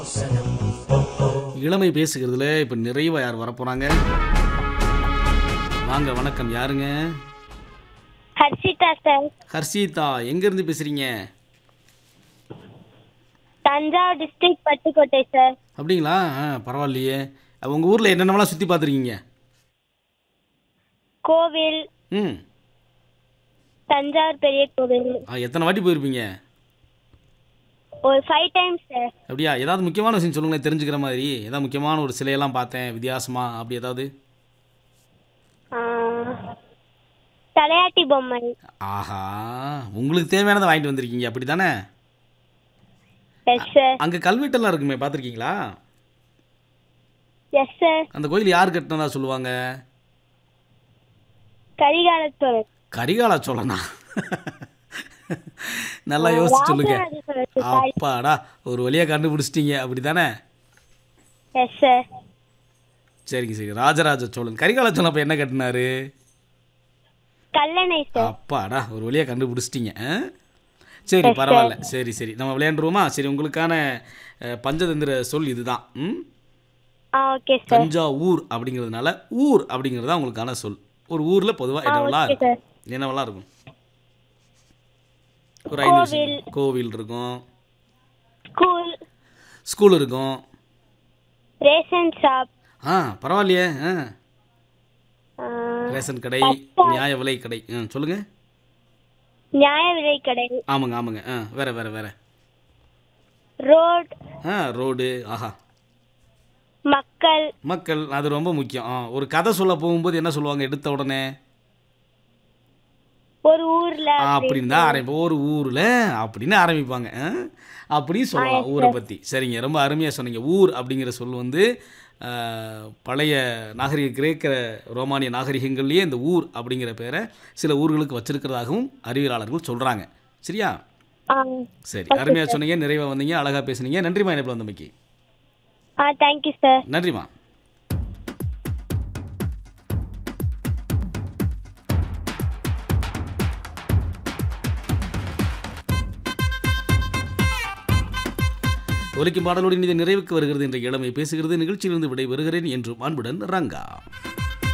இளமை பேசுகிறதுல இப்போ நிறைவா யார் வரப்போறாங்க வாங்க வணக்கம் யாருங்க ஹர்ஷிதா சார் ஹர்ஷிதா எங்கேருந்து பேசுறீங்க தஞ்சாவூர் டிஸ்ட்ரிக்ட் பட்டுக்கோட்டை சார் அப்படிங்களா ஆ பரவாயில்லையே அப்ப உங்க ஊரில் என்னென்னலாம் சுற்றி பார்த்துருக்கீங்க கோவில் ம் தஞ்சாவூர் பெரிய கோவில் ஆ எத்தனை வாட்டி போயிருப்பீங்க ஒரு ஃபைவ் டைம்ஸ் சார் அப்படியா ஏதாவது முக்கியமான விஷயம் சொல்லுங்களேன் தெரிஞ்சுக்கிற மாதிரி ஏதாவது முக்கியமான ஒரு சிலையெல்லாம் பார்த்தேன் வித்தியாசமா அப்படி ஏதாவது தலையாட்டி பொம்மை ஆஹா உங்களுக்கு தேவையானதை வாங்கிட்டு வந்திருக்கீங்க அப்படி தானே எஸ் சார் அங்கே கல்வெட்டெல்லாம் இருக்குமே பார்த்துருக்கீங்களா எஸ் சார் அந்த கோயில் யார் கட்டினதா சொல்லுவாங்க கரிகாலத்தோர் கரிகால சோழனா நல்லா யோசிச்சு சொல்லுங்க ராஜராஜ சோழன் சார் அப்பாடா ஒரு வழியாக கண்டுபிடிச்சிட்டீங்க அப்படி தானே எஸ் சார் சரிங்க சரி ராஜராஜ சோழன் கரிகால சோழன் அப்போ என்ன கட்டினாரு கல்லணை சார் அப்பாடா ஒரு வழியாக கண்டுபிடிச்சிட்டீங்க ஆ? சரி பரவாயில்ல சரி சரி நம்ம விளையாண்டுருவோமா சரி உங்களுக்கான அஹ், பஞ்சதந்திர சொல் இதுதான் ம் ஆ ஓகே சார் தஞ்சாவூர் அப்படிங்கிறதுனால ஊர் அப்படிங்கிறது தான் உங்களுக்கான சொல் ஒரு ஊரில் பொதுவாக என்னவெல்லாம் ஓகே இருக்கும் சார் என்னவெல்லாம் இருக்கும் ஒரு ஐந்து விஷயம் கோவில் இருக்கும் ஸ்கூல் ஸ்கூல் இருக்கும் ரேஷன் ஷாப் ஆ பரவாயில்லையே ஆ ரேஷன் கடை நியாய விலை கடை ஆ சொல்லுங்கள் நியாய விலை கடை ஆமாங்க ஆமாங்க ஆ வேற வேற வேற ரோட் ஆ ரோடு ஆஹா மக்கள் மக்கள் அது ரொம்ப முக்கியம் ஆ ஒரு கதை சொல்ல போகும்போது என்ன சொல்லுவாங்க எடுத்த உடனே ஒரு ஊர்ல ஆ, அப்படின்னு தான் ஆரம்பிப்போம் ஒரு ஊரில் அப்படின்னு ஆரம்பிப்பாங்க ஆ? அப்படின்னு சொல்லலாம் ஊரை பற்றி சரிங்க ரொம்ப அருமையாக சொன்னீங்க ஊர் அப்படிங்கிற சொல் வந்து ஆ, பழைய நாகரிக கிரேக்க ரோமானிய நாகரிகங்கள்லேயே இந்த ஊர் அப்படிங்கிற பேரை சில ஊர்களுக்கு வச்சிருக்கிறதாகவும் அறிவியலாளர்கள் சொல்கிறாங்க சரியா ஆ சரி அருமையாக சொன்னீங்க நிறைவாக வந்தீங்க அழகாக பேசுனீங்க நன்றிமா இணைப்பில் வந்தமைக்கு ஆ தேங்க்யூ சார் நன்றிம்மா ஒலிக்கும் பாடலோடு இனி நிறைவுக்கு வருகிறது என்ற இளமை பேசுகிறது நிகழ்ச்சியிலிருந்து விடை வருகிறேன் என்று அன்புடன் ரங்கா